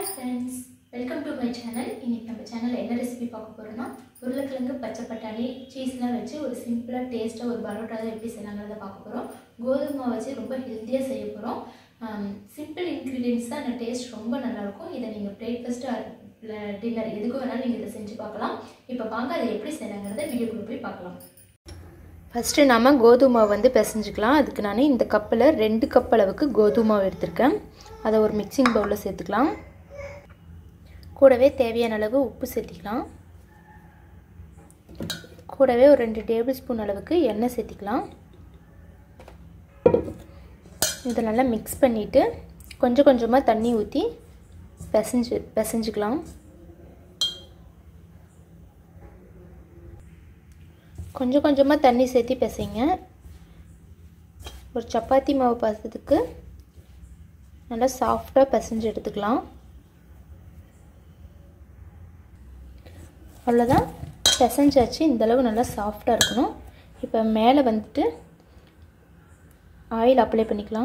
hi friends welcome to my channel இன்னைக்கு நம்ம சேனலில் என்ன ரெசிபி பார்க்க போகிறோம்னா உருளைக்கிழங்கு பச்சை பட்டாணி சீஸ்லாம் வச்சு ஒரு சிம்பிளாக டேஸ்ட்டாக ஒரு பரோட்டா தான் எப்படி செய்யலாங்கிறத பார்க்க போகிறோம் கோதுமை மாவு வச்சு ரொம்ப ஹெல்த்தியாக செய்ய போகிறோம் சிம்பிள் இன்க்ரீடியன்ஸ் தான் அந்த டேஸ்ட் ரொம்ப நல்லாயிருக்கும் இதை நீங்கள் பிரேக்ஃபாஸ்ட்டு டின்னர் எதுக்கு வேணாலும் நீங்கள் இதை செஞ்சு பார்க்கலாம் இப்போ வாங்க அதை எப்படி செய்யலாங்கிறத வீடியோக்குள்ளே போய் பார்க்கலாம் ஃபஸ்ட்டு நாம் கோதுமை மாவு வந்து பிசைஞ்சிக்கலாம் அதுக்கு நான் இந்த கப்பில் ரெண்டு கப் அளவுக்கு கோதுமை மாவு எடுத்திருக்கேன் அதை ஒரு மிக்சிங் பவுலில் சேர்த்துக்கலாம் கூடவே தேவையான அளவு உப்பு சேர்த்திக்கலாம் கூடவே ஒரு ரெண்டு டேபிள் ஸ்பூன் அளவுக்கு எண்ணெய் சேர்த்திக்கலாம் இதை நல்லா மிக்ஸ் பண்ணிவிட்டு கொஞ்சம் கொஞ்சமாக தண்ணி ஊற்றி பிசைஞ்சு பிசைஞ்சிக்கலாம் கொஞ்சம் கொஞ்சமாக தண்ணி சேர்த்தி பிசைங்க ஒரு சப்பாத்தி மாவு பசத்துக்கு நல்லா சாஃப்டாக பிசைஞ்சு எடுத்துக்கலாம் அவ்வளோதான் பிசைஞ்சாச்சு இந்தளவு நல்லா சாஃப்டாக இருக்கணும் இப்போ மேலே வந்துட்டு ஆயில் அப்ளை பண்ணிக்கலாம்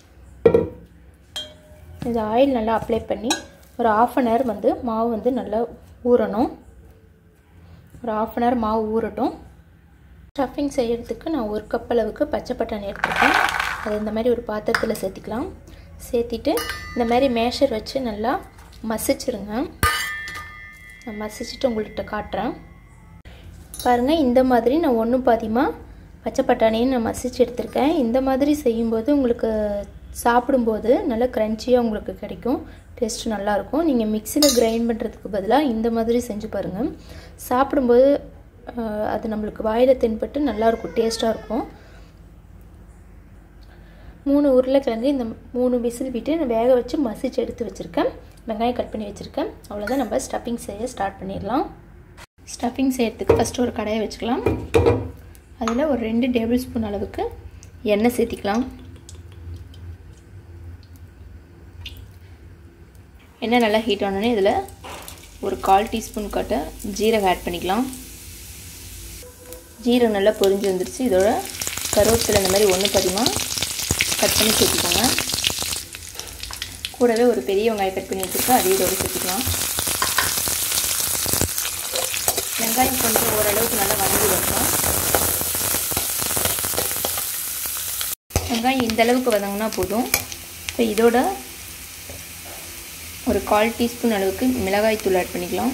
இந்த ஆயில் நல்லா அப்ளை பண்ணி ஒரு ஆஃப் அன் ஹவர் வந்து மாவு வந்து நல்லா ஊறணும் ஒரு ஆஃப் அன் ஹவர் மாவு ஊறட்டும் ஸ்டஃபிங் செய்கிறதுக்கு நான் ஒரு கப் அளவுக்கு பச்சை பட்டாணி எடுத்துருக்கேன் அது இந்த மாதிரி ஒரு பாத்திரத்தில் சேர்த்திக்கலாம் சேர்த்திட்டு இந்த மாதிரி மேஷர் வச்சு நல்லா மசிச்சிருங்க நான் மசிச்சுட்டு உங்கள்கிட்ட காட்டுறேன் பாருங்கள் இந்த மாதிரி நான் ஒன்றும் பாதியமாக பச்சை பட்டாணியும் நான் மசிச்சு எடுத்திருக்கேன் இந்த மாதிரி செய்யும்போது உங்களுக்கு சாப்பிடும்போது நல்லா க்ரன்ச்சியாக உங்களுக்கு கிடைக்கும் டேஸ்ட் நல்லாயிருக்கும் நீங்கள் மிக்சியில் கிரைண்ட் பண்ணுறதுக்கு பதிலாக இந்த மாதிரி செஞ்சு பாருங்கள் சாப்பிடும்போது அது நம்மளுக்கு வாயில் தென்பட்டு நல்லாயிருக்கும் டேஸ்ட்டாக இருக்கும் மூணு உருளைக்கிழங்கு இந்த மூணு விசில் விட்டு நான் வேக வச்சு மசிச்சு எடுத்து வச்சுருக்கேன் வெங்காயம் கட் பண்ணி வச்சுருக்கேன் அவ்வளோதான் நம்ம ஸ்டஃபிங் செய்ய ஸ்டார்ட் பண்ணிடலாம் ஸ்டஃபிங் செய்யறதுக்கு ஃபஸ்ட்டு ஒரு கடாயை வச்சுக்கலாம் அதில் ஒரு ரெண்டு டேபிள் ஸ்பூன் அளவுக்கு எண்ணெய் சேர்த்திக்கலாம் எண்ணெய் நல்லா ஹீட் ஆனோடனே இதில் ஒரு கால் டீஸ்பூன் கட்ட ஜீரகம் ஆட் பண்ணிக்கலாம் ஜீரகம் நல்லா பொரிஞ்சு வந்துருச்சு இதோட கருவேப்பிலை இந்த மாதிரி ஒன்று பதிமாக கட் பண்ணி சேர்த்துக்கோங்க கூடவே ஒரு பெரிய வெங்காயம் கட் பண்ணி வச்சுருக்கோம் அதையும் இதோட சேர்த்துக்கலாம் வெங்காயம் கொஞ்சம் ஓரளவுக்கு நல்லா வதங்கி வரணும் வெங்காயம் இந்த அளவுக்கு வதங்கினா போதும் இப்போ இதோட ஒரு கால் டீஸ்பூன் அளவுக்கு மிளகாய் தூள் ஆட் பண்ணிக்கலாம்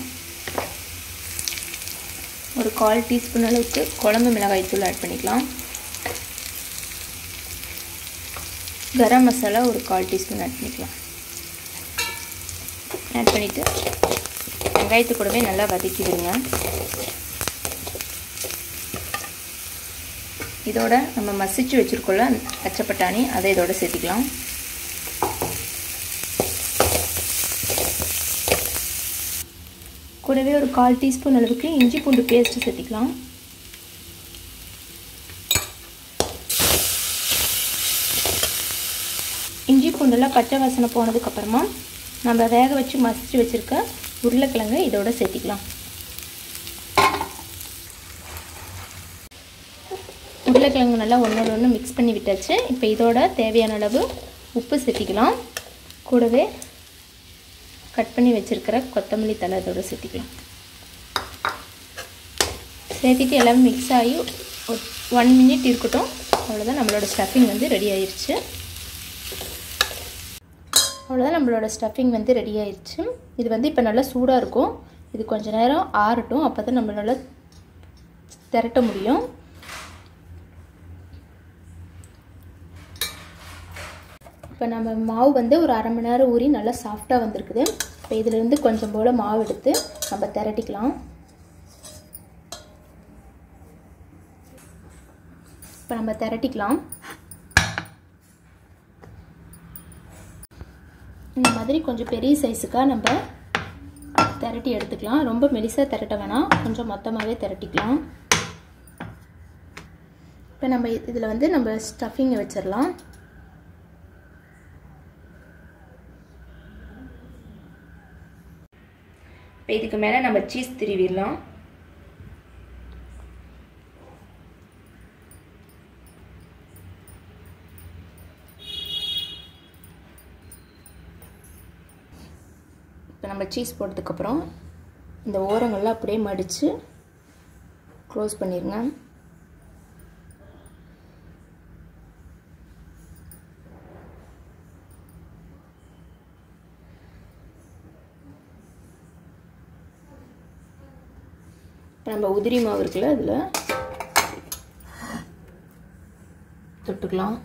ஒரு கால் டீஸ்பூன் அளவுக்கு குழம்பு மிளகாய் தூள் ஆட் பண்ணிக்கலாம் கரம் மசாலா ஒரு கால் டீஸ்பூன் ஆட் பண்ணிக்கலாம் ஆட் பண்ணிவிட்டு வெங்காயத்து கூடவே நல்லா வதக்கி விடுங்க இதோட நம்ம மசிச்சு வச்சுருக்கோம்ல பச்சை பட்டாணி அதை இதோட சேர்த்திக்கலாம் கூடவே ஒரு கால் டீஸ்பூன் அளவுக்கு இஞ்சி பூண்டு பேஸ்ட்டு சேர்த்திக்கலாம் இஞ்சி பூண்டெல்லாம் பச்சை வாசனை போனதுக்கப்புறமா நம்ம வேக வச்சு மசிச்சு வச்சுருக்க உருளைக்கிழங்கு இதோட சேர்த்திக்கலாம் உருளைக்கிழங்கு நல்லா ஒன்றோட ஒன்று மிக்ஸ் பண்ணி விட்டாச்சு இப்போ இதோட தேவையான அளவு உப்பு சேர்த்திக்கலாம் கூடவே கட் பண்ணி வச்சுருக்கிற கொத்தமல்லி தலை இதோட சேர்த்திக்கலாம் சேர்த்திட்டு எல்லாமே மிக்ஸ் ஆகி ஒரு ஒன் மினிட் இருக்கட்டும் அவ்வளோதான் நம்மளோட ஸ்டஃபிங் வந்து ரெடி ஆயிடுச்சு அவ்வளோதான் நம்மளோட ஸ்டஃபிங் வந்து ரெடி ஆயிடுச்சு இது வந்து இப்போ நல்லா சூடாக இருக்கும் இது கொஞ்சம் நேரம் ஆறட்டும் அப்போ தான் நம்மளால் திரட்ட முடியும் இப்போ நம்ம மாவு வந்து ஒரு அரை மணி நேரம் ஊறி நல்லா சாஃப்டாக வந்திருக்குது இப்போ இதிலேருந்து கொஞ்சம் போல் மாவு எடுத்து நம்ம திரட்டிக்கலாம் இப்போ நம்ம திரட்டிக்கலாம் இந்த மாதிரி கொஞ்சம் பெரிய சைஸுக்காக நம்ம திரட்டி எடுத்துக்கலாம் ரொம்ப மெலிசாக திரட்ட வேணாம் கொஞ்சம் மொத்தமாகவே திரட்டிக்கலாம் இப்போ நம்ம இதில் வந்து நம்ம ஸ்டஃபிங்கை வச்சிடலாம் இப்போ இதுக்கு மேலே நம்ம சீஸ் திருவிடலாம் இப்போ நம்ம சீஸ் போட்டதுக்கப்புறம் இந்த ஓரங்கள்லாம் அப்படியே மடித்து க்ளோஸ் பண்ணிடுங்க இப்போ நம்ம உதிரி மாவு இருக்குல்ல அதில் தொட்டுக்கலாம்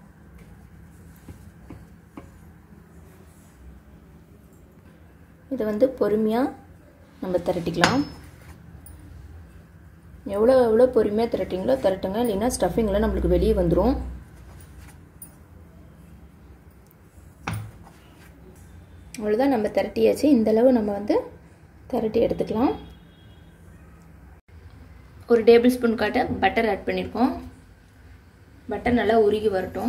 இதை வந்து பொறுமையாக நம்ம திரட்டிக்கலாம் எவ்வளோ எவ்வளோ பொறுமையாக திரட்டிங்களோ திரட்டுங்க இல்லைன்னா ஸ்டஃபிங்கில் நம்மளுக்கு வெளியே வந்துடும் அவ்வளோதான் நம்ம திரட்டியாச்சு இந்தளவு நம்ம வந்து திரட்டி எடுத்துக்கலாம் ஒரு டேபிள் ஸ்பூன் காட்ட பட்டர் ஆட் பண்ணியிருக்கோம் பட்டர் நல்லா உருகி வரட்டும்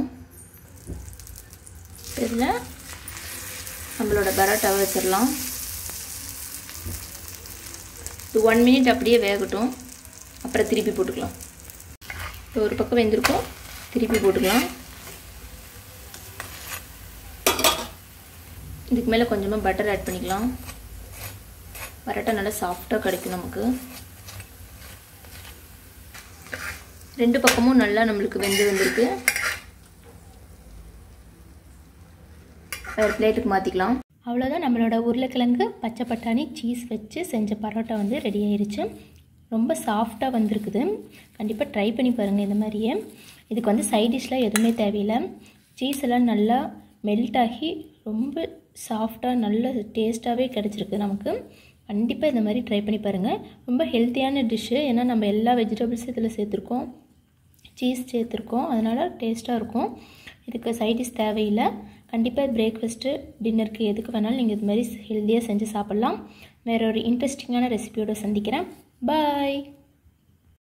இதில் நம்மளோட பரோட்டாவை வச்சிடலாம் இது ஒன் மினிட் அப்படியே வேகட்டும் அப்புறம் திருப்பி போட்டுக்கலாம் இப்போ ஒரு பக்கம் வெந்திருக்கும் திருப்பி போட்டுக்கலாம் இதுக்கு மேலே கொஞ்சமாக பட்டர் ஆட் பண்ணிக்கலாம் பரோட்டா நல்லா சாஃப்டாக கிடைக்கும் நமக்கு ரெண்டு பக்கமும் நல்லா நம்மளுக்கு வெந்து வந்திருக்கு வேறு பிளேட்டுக்கு மாற்றிக்கலாம் அவ்வளோதான் நம்மளோட உருளைக்கிழங்கு பச்சை பட்டாணி சீஸ் வச்சு செஞ்ச பரோட்டா வந்து ரெடி ஆயிருச்சு ரொம்ப சாஃப்டாக வந்திருக்குது கண்டிப்பாக ட்ரை பண்ணி பாருங்கள் இந்த மாதிரியே இதுக்கு வந்து சைட் டிஷ்லாம் எதுவுமே தேவையில்லை சீஸ் எல்லாம் நல்லா மெல்ட் ஆகி ரொம்ப சாஃப்டாக நல்ல டேஸ்ட்டாகவே கிடச்சிருக்கு நமக்கு கண்டிப்பாக இந்த மாதிரி ட்ரை பண்ணி பாருங்கள் ரொம்ப ஹெல்த்தியான டிஷ்ஷு ஏன்னா நம்ம எல்லா வெஜிடபிள்ஸும் இதில் சேர்த்துருக்கோம் சீஸ் சேர்த்துருக்கோம் அதனால் டேஸ்ட்டாக இருக்கும் இதுக்கு சைடிஷ் தேவையில்லை கண்டிப்பாக பிரேக்ஃபாஸ்ட்டு டின்னருக்கு எதுக்கு வேணாலும் நீங்கள் இது மாதிரி ஹெல்த்தியாக செஞ்சு சாப்பிட்லாம் வேற ஒரு இன்ட்ரெஸ்டிங்கான ரெசிபியோடு சந்திக்கிறேன் பாய்